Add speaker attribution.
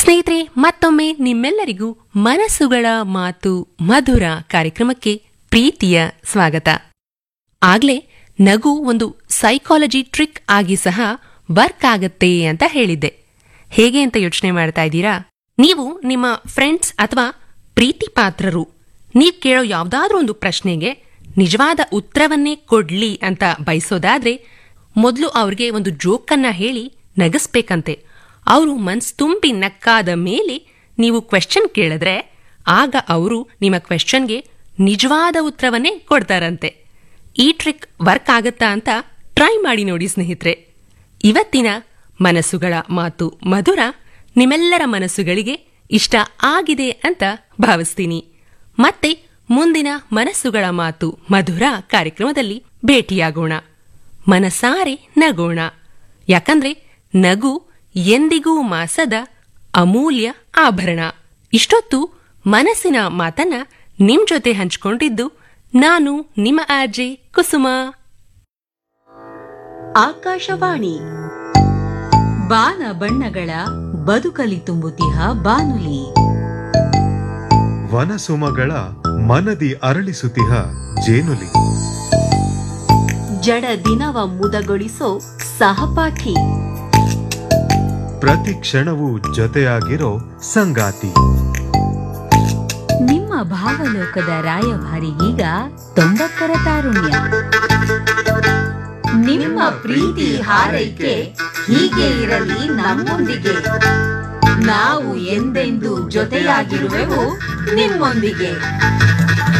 Speaker 1: ಸ್ನೇಹಿತರೆ ಮತ್ತೊಮ್ಮೆ ನಿಮ್ಮೆಲ್ಲರಿಗೂ ಮನಸ್ಸುಗಳ ಮಾತು ಮಧುರ ಕಾರ್ಯಕ್ರಮಕ್ಕೆ ಪ್ರೀತಿಯ ಸ್ವಾಗತ ಆಗ್ಲೇ ನಗು ಒಂದು ಸೈಕಾಲಜಿ ಟ್ರಿಕ್ ಆಗಿ ಸಹ ವರ್ಕ್ ಆಗತ್ತೆ ಅಂತ ಹೇಳಿದ್ದೆ ಹೇಗೆ ಅಂತ ಯೋಚನೆ ಮಾಡ್ತಾ ಇದ್ದೀರಾ ನೀವು ನಿಮ್ಮ ಫ್ರೆಂಡ್ಸ್ ಅಥವಾ ಪ್ರೀತಿ ಪಾತ್ರರು ನೀವು ಕೇಳೋ ಯಾವ್ದಾದ್ರೂ ಒಂದು ಪ್ರಶ್ನೆಗೆ ನಿಜವಾದ ಉತ್ತರವನ್ನೇ ಕೊಡ್ಲಿ ಅಂತ ಬಯಸೋದಾದ್ರೆ ಮೊದಲು ಅವ್ರಿಗೆ ಒಂದು ಜೋಕನ್ನ ಹೇಳಿ ನಗಿಸ್ಬೇಕಂತೆ ಅವರು ಮನ್ಸ್ ತುಂಬಿ ನಕ್ಕಾದ ಮೇಲೆ ನೀವು ಕ್ವೆಶ್ಚನ್ ಕೇಳಿದ್ರೆ ಆಗ ಅವರು ನಿಮ್ಮ ಕ್ವೆಶ್ಚನ್ಗೆ ನಿಜವಾದ ಉತ್ತರವನ್ನೇ ಕೊಡ್ತಾರಂತೆ ಈ ಟ್ರಿಕ್ ವರ್ಕ್ ಆಗತ್ತಾ ಅಂತ ಟ್ರೈ ಮಾಡಿ ನೋಡಿ ಸ್ನೇಹಿತರೆ ಇವತ್ತಿನ ಮನಸ್ಸುಗಳ ಮಾತು ಮಧುರ ನಿಮ್ಮೆಲ್ಲರ ಮನಸ್ಸುಗಳಿಗೆ ಇಷ್ಟ ಆಗಿದೆ ಅಂತ ಭಾವಿಸ್ತೀನಿ ಮತ್ತೆ ಮುಂದಿನ ಮನಸ್ಸುಗಳ ಮಾತು ಮಧುರ ಕಾರ್ಯಕ್ರಮದಲ್ಲಿ ಭೇಟಿಯಾಗೋಣ ಮನಸಾರೆ ನಗೋಣ ಯಾಕಂದ್ರೆ ನಗು ಎಂದಿಗೂ ಮಾಸದ ಅಮೂಲ್ಯ ಆಭರಣ ಇಷ್ಟೊತ್ತು ಮನಸ್ಸಿನ ಮಾತನ್ನ ನಿಮ್ ಜೊತೆ ಹಂಚ್ಕೊಂಡಿದ್ದು ನಾನು ನಿಮ್ಮ ಆರ್ಜೆ ಕುಸುಮ
Speaker 2: ಆಕಾಶವಾಣಿ ಬಾನ ಬಣ್ಣಗಳ ಬದುಕಲಿ ತುಂಬುತಿಹ ಬಾನುಲಿ
Speaker 3: ವನಸುಮಗಳ ಮನದಿ ಅರಳಿಸುತಿಹ ಜೇನುಲಿ
Speaker 2: ಜಡ ದಿನವ ಮುದಗೊಳಿಸೋ ಸಹಪಾಠಿ
Speaker 3: ಪ್ರತಿ ಕ್ಷಣವೂ ಜೊತೆಯಾಗಿರೋ ಸಂಗಾತಿ
Speaker 2: ನಿಮ್ಮ ಭಾವಲೋಕದ ರಾಯಭಾರಿಗೀಗ ತೊಂಬತ್ತರ ತಾರುಣ್ಯ ನಿಮ್ಮ ಪ್ರೀತಿ ಹಾರೈಕೆ ಹೀಗೆ ಇರಲಿ ನಮ್ಮೊಂದಿಗೆ ನಾವು ಎಂದೆಂದೂ ಜೊತೆಯಾಗಿರುವೆವು ನಿಮ್ಮೊಂದಿಗೆ